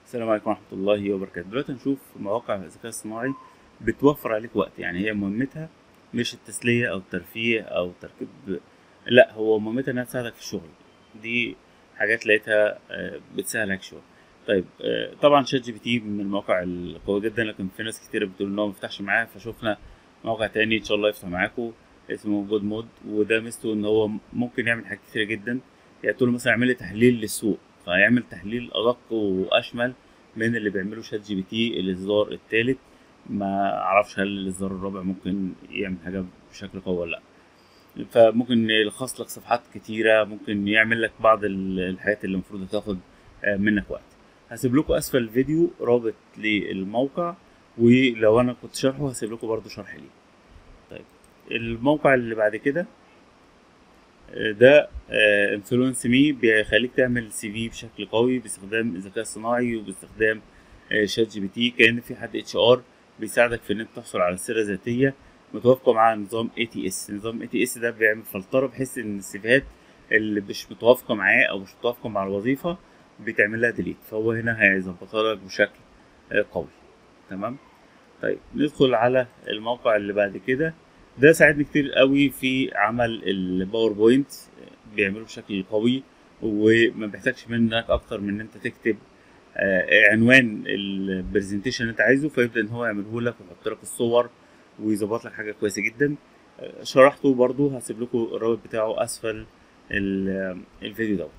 السلام عليكم ورحمة الله وبركاته دلوقتي هنشوف مواقع الذكاء الصناعي بتوفر عليك وقت يعني هي مهمتها مش التسلية أو الترفيه أو تركيب لا هو مهمتها إنها تساعدك في الشغل دي حاجات لقيتها آه، بتسهل عليك شغل طيب آه، طبعا شات جي بي تي من المواقع القوية جدا لكن في ناس كتيرة بتقول إن هو مفتحش معاه فشوفنا موقع تاني إن شاء الله يفتح معاكم اسمه جود مود وده ميزته إن هو ممكن يعمل حاجات كتيرة جدا يعني تقول له مثلا اعمل لي تحليل للسوق فيعمل تحليل أدق وأشمل من اللي بيعمله شات جي بي تي الاصدار الثالث ما اعرفش هل الاصدار الرابع ممكن يعمل حاجه بشكل قوي ولا لا فممكن يلخص لك صفحات كتيره ممكن يعمل لك بعض ال- الحاجات اللي المفروض هتاخد آه، منك وقت هسيب لكم اسفل الفيديو رابط للموقع ولو انا كنت شارحه هسيب لكم برضو شرح ليه طيب الموقع اللي بعد كده آه، ده انفلونس مي بيخليك تعمل سي في بشكل قوي باستخدام الذكاء الصناعي وباستخدام آه، شات جي بي تي كان في حد اتش ار بيساعدك في ان انت تحصل على سيره ذاتيه متوافقه مع نظام اي تي اس نظام اي تي اس ده بيعمل فلتره بحيث ان السيفيهات اللي مش متوافقه معاه او مش متوافقه مع الوظيفه بتعمل لها ديليت فهو هنا هيظبطها لك بشكل آه، قوي تمام طيب ندخل على الموقع اللي بعد كده ده ساعدني كتير قوي في عمل الباوربوينت بيعمله بشكل قوي وما بيحتاجش منك اكتر من ان انت تكتب آه، عنوان البرزنتيشن اللي انت عايزه فيبدا ان هو يعمله لك ويحط لك الصور ويظبط لك حاجه كويسه جدا آه، شرحته برضو هسيب لكم الرابط بتاعه اسفل ال- الفيديو دوت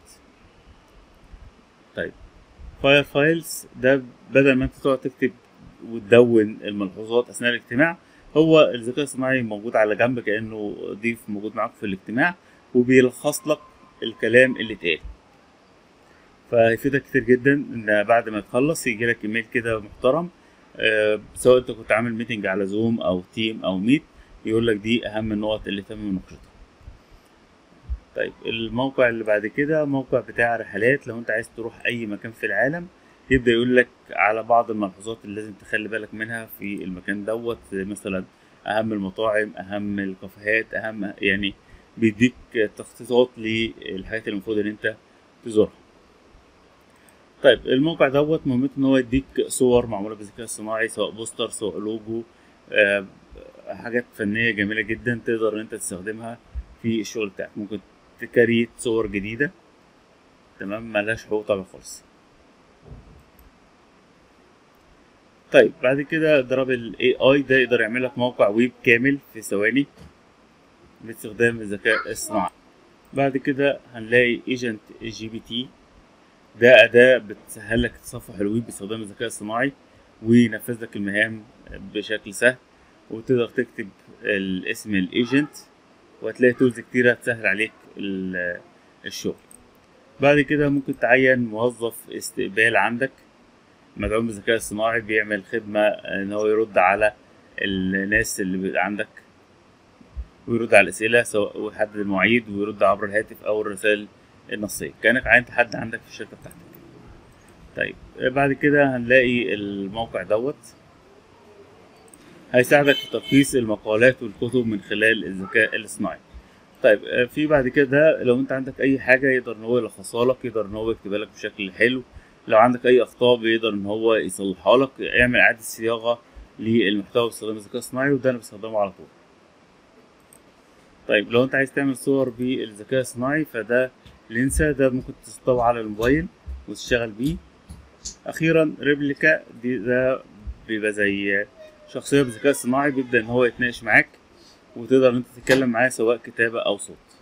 طيب فاير فايلز ده بدل ما انت تقعد تكتب وتدون الملحوظات اثناء الاجتماع هو الذكاء الصناعي موجود على جنب كانه ضيف موجود معاك في الاجتماع وبيلخص لك الكلام اللي اتقال فهيفيدك كتير جدا ان بعد ما تخلص يجي لك ايميل كده محترم آه، سواء انت كنت عامل ميتنج على زوم او تيم او ميت يقول لك دي اهم النقط اللي تم مناقشتها طيب الموقع اللي بعد كده موقع بتاع رحلات لو انت عايز تروح اي مكان في العالم يبدا يقول لك على بعض الملحوظات اللي لازم تخلي بالك منها في المكان دوت زي مثلا اهم المطاعم اهم الكافيهات اهم يعني بيديك تخطيطات للحاجات اللي المفروض ان انت تزورها طيب الموقع دوت مهمته ان هو يديك صور معموله بالذكاء الصناعي سواء بوستر سواء لوجو آه، حاجات فنيه جميله جدا تقدر ان انت تستخدمها في الشغل بتاعك ممكن تكريت صور جديده تمام ملهاش حقوق طبع خالص طيب بعد كده ضرب الاي اي ده يقدر يعمل لك موقع ويب كامل في ثواني باستخدام الذكاء الصناعي بعد كده هنلاقي ايجنت جي بي تي ده أداة بتسهل لك تصفح الويب باستخدام الذكاء الصناعي وينفذ لك المهام بشكل سهل وتقدر تكتب الاسم الايجنت وهتلاقي تولز كتيرة تسهل عليك ال- الشغل بعد كده ممكن تعين موظف استقبال عندك مدعوم بالذكاء الصناعي بيعمل خدمة ان هو يرد على الناس اللي بيبقى عندك ويرد على الأسئلة سواء ويحدد المواعيد ويرد عبر الهاتف أو الرسائل النصية كأنك عينت حد عندك في الشركة بتاعتك طيب بعد كده هنلاقي الموقع دوت هيساعدك في تلخيص المقالات والكتب من خلال الذكاء الاصطناعي طيب آه، في بعد كده لو انت عندك اي حاجه يقدر ان هو يلخصها لك يقدر ان هو يكتبها لك بشكل حلو لو عندك اي اخطاء بيقدر ان هو يصلحها لك يعمل اعاده صياغه للمحتوى باستخدام الذكاء الصناعي وده انا بستخدمه على طول طيب لو انت عايز تعمل صور بالذكاء الصناعي فده لينسا ده ممكن تسطبه على الموبايل وتشتغل بيه اخيرا ريبليكا دي ده بيبقى زي شخصيه بالذكاء الصناعي بيبدا ان هو يتناقش معاك وتقدر ان انت تتكلم معاه سواء كتابه او صوت